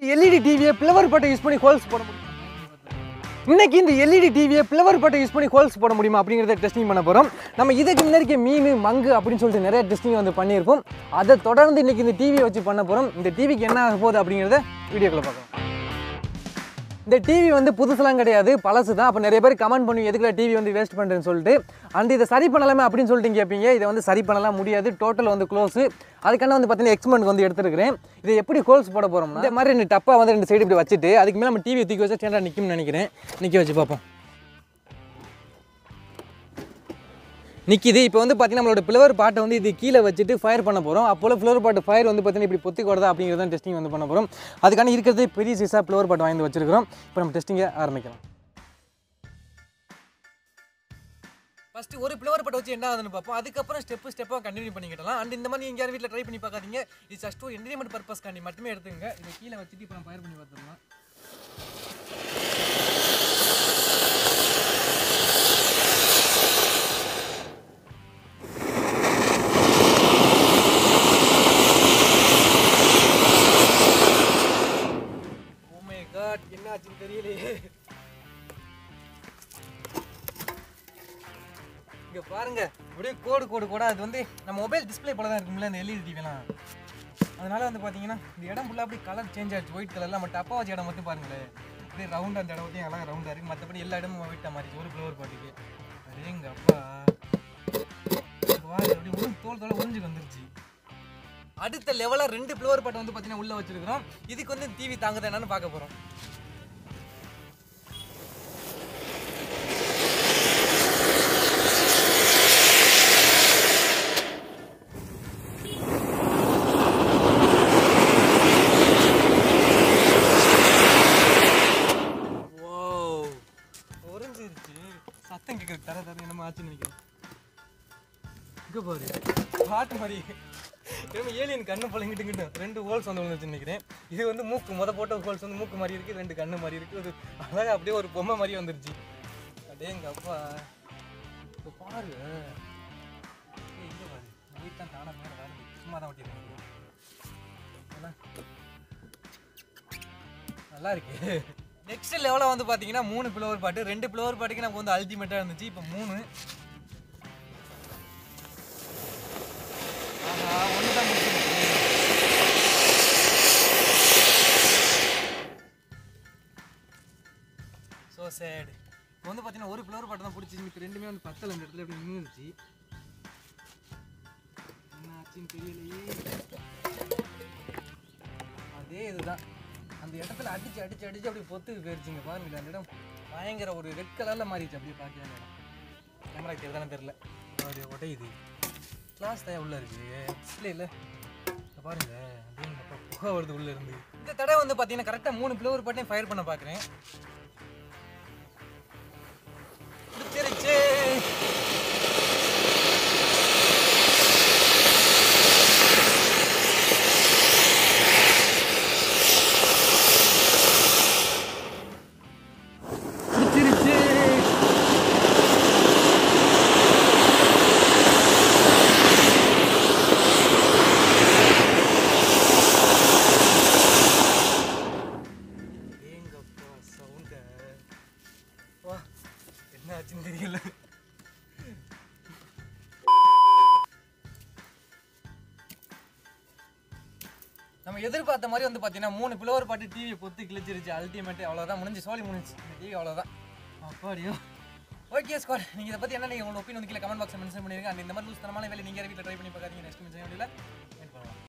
LED டிவியை flower பட்டை use பண்ணி ஹோல்ஸ் போட முடியும் இன்னைக்கு இந்த எல்இடி டிவியை பிளவர் பட்டை யூஸ் பண்ணி ஹோல்ஸ் போட முடியுமா அப்படிங்கிறத டெஸ்டிங் பண்ண போகிறோம் நம்ம இதுக்கு முன்னாடி மீன் மங்கு அப்படின்னு சொல்லிட்டு நிறைய டெஸ்டிங் வந்து பண்ணியிருப்போம் அதை தொடர்ந்து இன்னைக்கு இந்த டிவியை வச்சு பண்ண போகிறோம் இந்த டிவிக்கு என்ன ஆக போகுது அப்படிங்கிறத வீடியோக்குள்ள பார்க்கலாம் இந்த டிவி வந்து புதுசுலாம் கிடையாது பழசு தான் அப்போ நிறைய பேர் கமெண்ட் பண்ணி எதுக்குல டிவி வந்து வேஸ்ட் பண்ணுறேன்னு சொல்லிட்டு அந்த இதை சரி பண்ணலாமே அப்படின்னு சொல்லிட்டு கேட்பீங்க இதை வந்து சரி பண்ணலாம் முடியாது டோட்டல் வந்து க்ளோஸு அதுக்கான வந்து பார்த்தீங்கன்னா எக்ஸ்மெண்ட் வந்து எடுத்துருக்கிறேன் இதை எப்படி ஹோல்ஸ் போட போகிறோம் இந்த மாதிரி ரெண்டு டப்பா வந்து ரெண்டு சைடு இப்படி வச்சுட்டு அதுக்கு மேலே நம்ம டிவி தூக்கி வச்சா சேண்டா நிற்கும்னு நினைக்கிறேன் நிற்க வச்சு பார்ப்போம் நிற்கிது இப்போ வந்து பார்த்தீங்கன்னா நம்மளோட பிளவர் பாட்டை வந்து இது கீழே வச்சுட்டு ஃபயர் பண்ண போகிறோம் அப்போல ஃப்ளவர் பாட்டு ஃபயர் வந்து பார்த்தீங்கன்னா இப்படி பொத்தி கொடுதா அப்படிங்கிறத டெஸ்டிங் வந்து பண்ண போகிறோம் அதுக்கான இருக்கிறதே பெரிய சைஸாக ஃப்ளவர் பாட்டு வாங்கி வச்சிருக்கிறோம் இப்போ நம்ம டெஸ்டிங்கை ஆரம்பிக்கலாம் ஃபஸ்ட்டு ஒரு ஃப்ளவர் பாட்டை வச்சு என்ன ஆகுதுன்னு பார்ப்போம் அதுக்கப்புறம் ஸ்டெப்பு ஸ்டெப்பாக கண்டினியூ பண்ணிக்கிட்டலாம் அண்ட் இந்த மாதிரி எங்கேயாவது வீட்டில் ட்ரை பண்ணி பார்க்காதீங்க இது ஜஸ்ட் ஒரு என்டர்டைன்மெண்ட் பர்பஸ்க்காண்டி மட்டுமே எடுத்துங்க இதை கீழே வச்சுட்டு இப்போ நம்ம ஃபயர் பண்ணி பார்த்துடலாம் Oh my god, என்ன ஆச்சுன்னு தெரியலையே இங்க பாருங்க அப்படியே கோடு கோடு கோடா அது வந்து நம்ம மொபைல் டிஸ்ப்ளே போல தான் இருக்கும்ல இந்த எல்இடி டிவிலாம் அதனால வந்து பாத்தீங்கன்னா இந்த இடம் ஃபுல்லாக அப்படியே கலர் சேஞ்ச் ஆச்சு ஒயிட் கலர்ல நம்ம டப்பா வச்ச இடம் மட்டும் பாருங்களேன் அப்படியே ரவுண்ட் அந்த இடம் மட்டும் அழகாக ரவுண்டாக இருக்கு மற்றபடி எல்லா இடமும் ஒயிட்டாக மாறிச்சு ஒரு ஃப்ளவர் பாட்டுக்கு அடேங்க அப்பா இங்க பாருங்க அப்படியே உரு தோல் தோலை உறிஞ்சு வந்துருச்சு அடுத்த லெவலாக ரெண்டு ஃப்ளவர் பாட்டு வந்து பார்த்தீங்கன்னா உள்ளே வச்சிருக்கிறோம் இதுக்கு வந்து டிவி தாங்குது என்னன்னு பார்க்க போகிறோம் உறைஞ்சிருச்சு சத்தம் கேட்குறது தர தர என்னமோ ஆச்சுன்னு நினைக்கிறேன் இங்க பாரு பாட்டு மாதிரி என்னமோ ஏலியன் கண்ணு பழங்கிட்டுங்கிட்டு ரெண்டு ஹோல்ஸ் வந்து விழுந்துச்சு நினைக்கிறேன் இது வந்து மூக்கு முத போட்ட ஹோல்ஸ் வந்து மூக்கு மாதிரி இருக்கு ரெண்டு கண்ணு மாதிரி இருக்கு ஒரு அழகா அப்படியே ஒரு பொம்மை மாதிரி வந்துருச்சு அப்படியே எங்க அப்பா இப்போ பாரு ஏய், இங்க பாரு லைட் தான் தானா மேலே வருது சும்மா தான் ஓட்டிருக்கேன் நல்லா இருக்கு நெக்ஸ்ட் லெவலில் வந்து பார்த்தீங்கன்னா மூணு ஃப்ளவர் பாட்டு ரெண்டு ஃப்ளவர் பாட்டுக்கு நமக்கு வந்து அல்டிமேட்டாக இருந்துச்சு இப்போ மூணு ஆஹா ஒன்று தான் முடிச்சிருக்கு ஸோ சேட் இப்போ வந்து பார்த்தீங்கன்னா ஒரு ஃப்ளவர் பாட்டு தான் பிடிச்சி இப்போ ரெண்டுமே வந்து பத்தல இந்த இடத்துல இப்படி நின்றுச்சு என்ன ஆச்சுன்னு தெரியலையே அதே இதுதான் அந்த இடத்துல அடிச்சு அடிச்சு அடிச்சு அப்படியே பொத்து போயிருச்சுங்க பாருங்க அந்த இடம் பயங்கர ஒரு ரெட் கலர்ல மாறிடுச்சு அப்படியே பார்க்க அந்த இடம் கேமரா தெரியுதானே தெரில அப்படியே உடையுது கிளாஸ் தான் உள்ள இருக்கு டிஸ்பிளே இல்ல இங்க பாருங்க அப்படியே இங்க அப்பா புகை வருது உள்ள இருந்து இந்த தடவை வந்து பார்த்தீங்கன்னா கரெக்டாக மூணு ஃப்ளவர் பாட்டையும் ஃபயர் பண்ண பார்க்குறேன் பிடிச்சிருச்சு பிடிச்சிருச்சு ஏங்கப்பா சவுண்ட வா என்ன ஆச்சுன்னு தெரியல நம்ம எதிர்பார்த்த மாதிரி வந்து பார்த்தீங்கன்னா மூணு ஃப்ளவர் பாட்டு டிவியை பொத்து கிழிச்சிருச்சு அல்டிமேட் அவ்வளோதான் முடிஞ்சு சோழி முடிஞ்சு இந்த டிவி அவ்வளோதான் அப்படியோ ஓகே ஸ்கோர் நீங்கள் இதை பற்றி என்ன நீங்கள் உங்களோட ஒப்பீனியன் கீழே கமெண்ட் பாக்ஸில் மென்ஷன் பண்ணிருங்க அந்த இந்த மாதிரி லூஸ் தனமான வேலை நீங்கள் வீட்டில் ட்ரை பண்ணி பார்க்காதீங்க நெக்ஸ்ட் மென்ஷன்